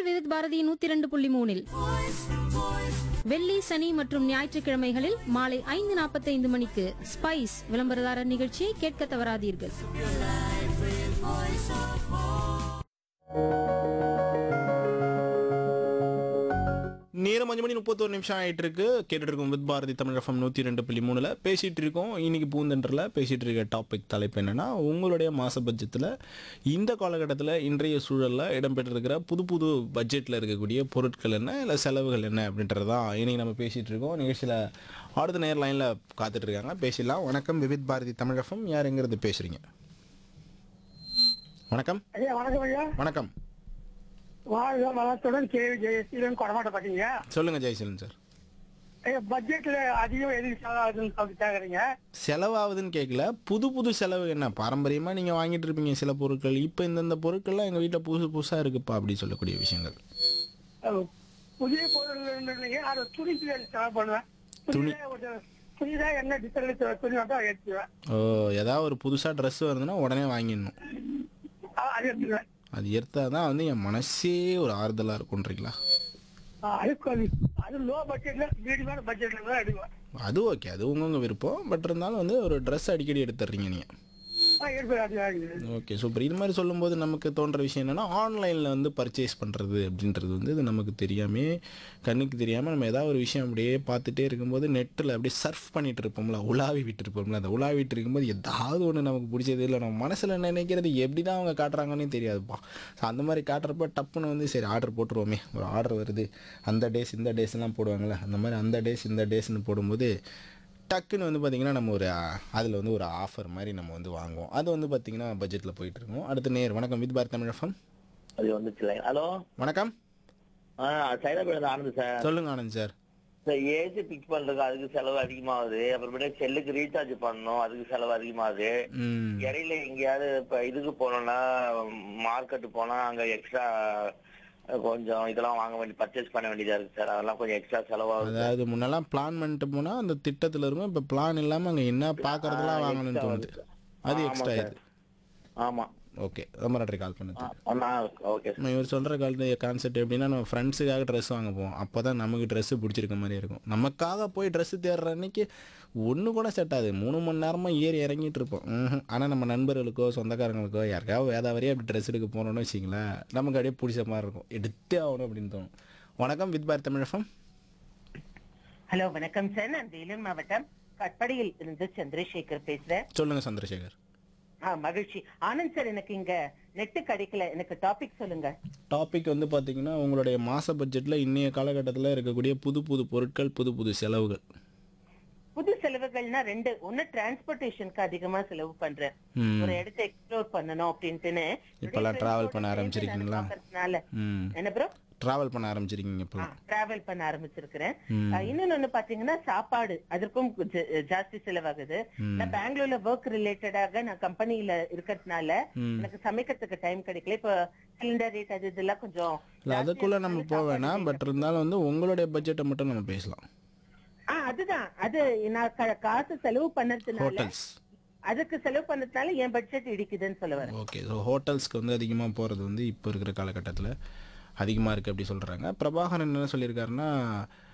உங்கள் விவித் பாரதி நூத்தி இரண்டு புள்ளி மூணில் வெள்ளி சனி மற்றும் ஞாயிற்றுக்கிழமைகளில் மாலை ஐந்து நாற்பத்தைந்து மணிக்கு ஸ்பைஸ் விளம்பரதாரர் நிகழ்ச்சியை கேட்க தவறாதீர்கள் நேரம் அஞ்சு மணி முப்பத்தோரு நிமிஷம் ஆயிட்டு இருக்கு கேட்டுட்டு இருக்கோம் வித் பாரதி தமிழ் எஃப்எம் நூற்றி ரெண்டு புள்ளி மூணில் பேசிகிட்டு இருக்கோம் இன்னைக்கு பூந்தென்றல பேசிகிட்டு இருக்க டாபிக் தலைப்பு என்னன்னா உங்களுடைய மாத பட்ஜெட்டில் இந்த காலகட்டத்தில் இன்றைய சூழலில் இடம்பெற்றிருக்கிற புது புது பட்ஜெட்டில் இருக்கக்கூடிய பொருட்கள் என்ன இல்லை செலவுகள் என்ன அப்படின்றது தான் இன்னைக்கு நம்ம பேசிகிட்டு இருக்கோம் நிகழ்ச்சியில் அடுத்த நேர் லைனில் காத்துட்டு இருக்காங்க பேசிடலாம் வணக்கம் விவித் பாரதி தமிழ் எஃப்எம் யார் எங்கிறது பேசுகிறீங்க வணக்கம் ஐயா வணக்கம் ஐயா வணக்கம் வாழ்க வளத்துடன் கேள்வி ஜெயசீலன் கொடமாட்ட பாத்தீங்க சொல்லுங்கள் ஜெய்சலன் சார் ஐயா பட்ஜெட்ல அதிகம் எதுக்கு செலவாகுதுன்னு சொல்லி கேக்குறீங்க செலவாகுதுன்னு கேட்கல புது புது செலவு என்ன பாரம்பரியமாக நீங்கள் வாங்கிட்டு இருப்பீங்க சில பொருட்கள் இப்போ இந்தந்த பொருட்கள்லாம் எங்கள் வீட்டில் புதுசு புதுசாக இருக்குப்பா அப்படி சொல்லக்கூடிய விஷயங்கள் அஹ், புதிய பொருள் அது துணிக்கு செலவு பண்ணுவேன் துணியில ஒரு புதிதா என்ன டிசைன்ல துணி வந்தா அதை எடுத்துவேன் ஓ ஏதாவது ஒரு புதுசாக ட்ரெஸ் வருதுன்னா உடனே வாங்கிடணும் அஹ், அது எடுத்துக்குவேன் அது எடுத்தால் தான் வந்து என் மனசே ஒரு ஆறுதலாக இருக்கும்ன்றீங்களா அஹ், அது கொஞ்சம் அது லோ பட்ஜெட்ல மீடியமான பட்ஜெட்ல தான் எடுக்குவேன் அது ஓகே அது உங்கவுங்க விருப்பம் பட் இருந்தாலும் வந்து ஒரு ட்ரெஸ் அடிக்கடி எடுத்துடுறீங்க நீங்கள் அஹ், எடுப்பேன் அது வாங்கிடுவேன். ஓகே சூப்பர் இது மாதிரி சொல்லும்போது நமக்கு தோன்ற விஷயம் என்னென்னா ஆன்லைனில் வந்து பர்ச்சேஸ் பண்ணுறது அப்படின்றது வந்து இது நமக்கு தெரியாமே கண்ணுக்கு தெரியாமல் நம்ம ஏதாவது ஒரு விஷயம் அப்படியே பார்த்துட்டே இருக்கும்போது நெட்டில் அப்படியே சர்ஃப் பண்ணிட்டு இருப்போம்ல உலாவி விட்டு இருப்போம்ல அந்த உலாவிட்டு இருக்கும்போது ஏதாவது ஒன்று நமக்கு பிடிச்சது இல்லை நம்ம மனசில் நினைக்கிறது எப்படி தான் அவங்க காட்டுறாங்கன்னு தெரியாதுப்பா ஸோ அந்த மாதிரி காட்டுறப்ப டப்புன்னு வந்து சரி ஆர்டர் போட்டுருவோமே ஒரு ஆர்டர் வருது அந்த டேஸ் இந்த டேஸ்லாம் போடுவாங்கள்ல அந்த மாதிரி அந்த டேஸ் இந்த டேஸ்னு போடும்போது டக்குன்னு வந்து பார்த்திங்கன்னா நம்ம ஒரு அதில் வந்து ஒரு ஆஃபர் மாதிரி நம்ம வந்து வாங்குவோம் அது வந்து பார்த்திங்கன்னா பட்ஜெட்டில் போயிட்டு இருக்கோம் அடுத்து நேர் வணக்கம் வித் பாரத் தமிழகம் அது வந்துச்சு ஹலோ வணக்கம் ஆ சைதாபேட் ஆனந்த் சார் சொல்லுங்க Anand sir sir AC fix பண்றதுக்கு அதுக்கு செலவு அதிகமாகுது அப்புறமேட்டு செல்லுக்கு ரீசார்ஜ் பண்ணணும் அதுக்கு செலவு அதிகமாகுது ம் இடையில எங்கேயாவது இப்ப இதுக்கு போனோம்னா மார்க்கெட் போனா அங்க எக்ஸ்ட்ரா கொஞ்சம் இதெல்லாம் வாங்க வேண்டி பர்ச்சேஸ் பண்ண வேண்டியதா இருக்கு சார் அதெல்லாம் கொஞ்சம் எக்ஸ்ட்ரா செலவாகுது அதாவது முன்னெல்லாம் பிளான் பண்ணிட்டு போனால் அந்த திட்டத்தில் இருக்கும் இப்போ பிளான் இல்லாமல் அங்கே என்ன பார்க்கறதெல்லாம் ஆ, வாங்கணும்னு extra தோணுது வருது. அது ஆமா எக்ஸ்ட்ரா சார். இது ஆமா ஓகே ரொம்ப நன்றி கால் பண்ணது ஓகே நம்ம இவர் சொல்கிற காலத்து கான்செப்ட் எப்படின்னா நம்ம ஃப்ரெண்ட்ஸுக்காக ட்ரெஸ் வாங்க போவோம் அப்போ தான் நமக்கு ட்ரெஸ்ஸு பிடிச்சிருக்க மாதிரி இருக்கும் நமக்காக போய் ட்ரெஸ்ஸு தேடுற அன்னைக்கு ஒன்று கூட செட் ஆகுது மூணு மணி நேரமாக ஏறி இறங்கிட்டு இருப்போம் ஆனால் நம்ம நண்பர்களுக்கோ சொந்தக்காரங்களுக்கோ யாருக்காவது வேதாவரியாக அப்படி ட்ரெஸ் எடுக்க போனோம்னு வச்சிங்களேன் நமக்கு அப்படியே பிடிச்ச மாதிரி இருக்கும் எடுத்தே ஆகணும் அப்படின்னு தோணும் வணக்கம் வித் பார் தமிழகம் ஹலோ வணக்கம் சார் நான் வேலூர் மாவட்டம் கட்படியில் இருந்து சந்திரசேகர் பேசுறேன் சொல்லுங்கள் சந்திரசேகர் ஆ மகிழ்ச்சி ஆனந்த் சார் எனக்கு இங்க நெட்டு கிடைக்கல எனக்கு டாபிக் சொல்லுங்க டாபிக் வந்து பார்த்தீங்கன்னா உங்களுடைய மாத பட்ஜெட்டில் இன்றைய காலகட்டத்தில் இருக்கக்கூடிய புது புது பொருட்கள் புது புது செலவுகள் புது செலவுகள்னா ரெண்டு ஒன்னு டிரான்ஸ்போர்டேஷனுக்கு அதிகமா செலவு பண்றேன் ம். ஒரு இடத்தை எக்ஸ்ப்ளோர் பண்ணணும் அப்படின்ட்டுன்னு இப்பெல்லாம் travel பண்ண ஆரம்பிச்சிருக்கீங்களா? ம் என்ன ப்ரோ ட்ராவல் பண்ண ஆரம்பிச்சிருக்கீங்க இப்போலாம் டிராவல் பண்ண ஆரம்பிச்சிருக்கிறேன் ம். ஆ, இன்னொன்னு ஒண்ணு பாத்தீங்கன்னா சாப்பாடு அதற்கும் ஜ- ஜாஸ்தி செலவாகுது நான் பெங்களூர்ல ஒர்க் ரிலேட்டடாக நான் கம்பெனில இருக்கிறதுனால எனக்கு சமைக்கிறதுக்கு டைம் கிடைக்கல இப்ப சிலிண்டர் ரேட் அது இதெல்லாம் கொஞ்சம் இல்லை அதுக்குள்ளே நம்ம போக வேணாம் பட் இருந்தாலும் வந்து உங்களுடைய பட்ஜெட்டை மட்டும் நம்ம பேசலாம் ஆ அதுதான் அது நான் க- காசு செலவு பண்ணதுனால ஹோட்டல்ஸ் அதுக்கு செலவு பண்ணதுனால என் பட்ஜெட் இடிக்குதுன்னு சொல்ல வரேன் ஓகே ஸோ ஹோட்டல்ஸ்க்கு வந்து அதிகமாக போகிறது வந்து இப்போ இருக்கிற காலகட்டத்தில் அதிகமாக இருக்குது அப்படி சொல்கிறாங்க பிரபாகரன் என்ன சொல்லியிருக்காருன்னா